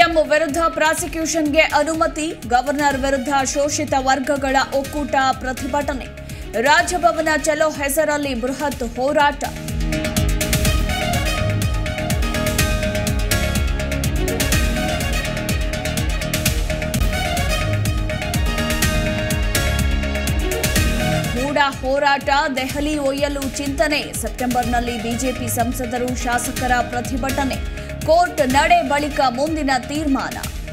CM ವಿರುದ್ಧ ಪ್ರಾಸಿಕ್ಯೂಷನ್ಗೆ ಅನುಮತಿ governor ವಿರುದ್ಧ ಶೋಷಿತ ವರ್ಗಗಳ ಒಕ್ಕೂಟ ಪ್ರತಿಭಟನೆ ರಾಜಭವನ ಚಲೋ ಹೆಸರಲ್ಲಿ ಬೃಹತ್ ಹೋರಾಟ ಮೂಡ ಹೋರಾಟ ದೆಹಲಿ ಒಯ್ಯಲು ಚಿಂತನೆ ಸೆಪ್ಟೆಂಬರ್ನಲ್ಲಿ ಬಿಜೆಪಿ ಸಂಸದರು ಶಾಸಕರ ಪ್ರತಿಭಟನೆ ಕೋರ್ಟ್ ನಡೆ ಬಳಿಕ ಮುಂದಿನ ತೀರ್ಮಾನ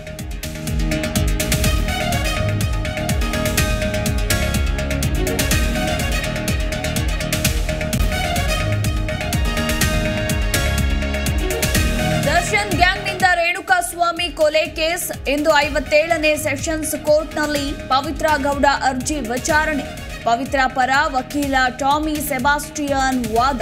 ದರ್ಶನ್ ಗ್ಯಾಂಗ್ನಿಂದ ರೇಣುಕಾ ಸ್ವಾಮಿ ಕೊಲೆ ಕೇಸ್ ಇಂದು ಐವತ್ತೇಳನೇ ಸೆಷನ್ಸ್ ಕೋರ್ಟ್ನಲ್ಲಿ ಪವಿತ್ರ ಗೌಡ ಅರ್ಜಿ ವಿಚಾರಣೆ ಪವಿತ್ರ ಪರ ವಕೀಲ ಟಾಮಿ ಸೆಬಾಸ್ಟಿಯನ್ ವಾದ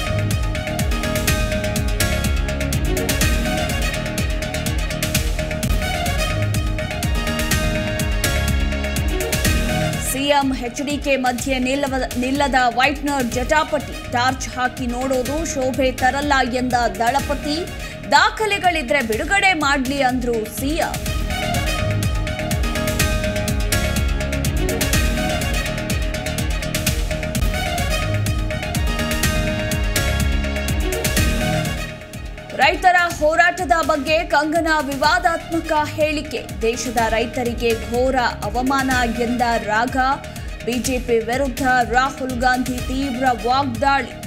ಸಿಎಂ ಎಚ್ಡಿಕೆ ಮಧ್ಯೆ ನಿಲ್ಲವ ನಿಲ್ಲದ ವೈಟ್ನರ್ ಜಟಾಪಟಿ ಟಾರ್ಚ್ ಹಾಕಿ ನೋಡೋದು ಶೋಭೆ ತರಲ್ಲ ಎಂದ ದಳಪತಿ ದಾಖಲೆಗಳಿದ್ರೆ ಬಿಡುಗಡೆ ಮಾಡ್ಲಿ ಅಂದ್ರು ಸಿಎಂ ರೈತರ ಹೋರಾಟದ ಬಗ್ಗೆ ಕಂಗನಾ ವಿವಾದಾತ್ಮಕ ಹೇಳಿಕೆ ದೇಶದ ರೈತರಿಗೆ ಘೋರ ಅವಮಾನ ಎಂದ ರಾಗ ಬಿಜೆಪಿ ವಿರುದ್ಧ ರಾಹುಲ್ ಗಾಂಧಿ ತೀವ್ರ ವಾಗ್ದಾಳಿ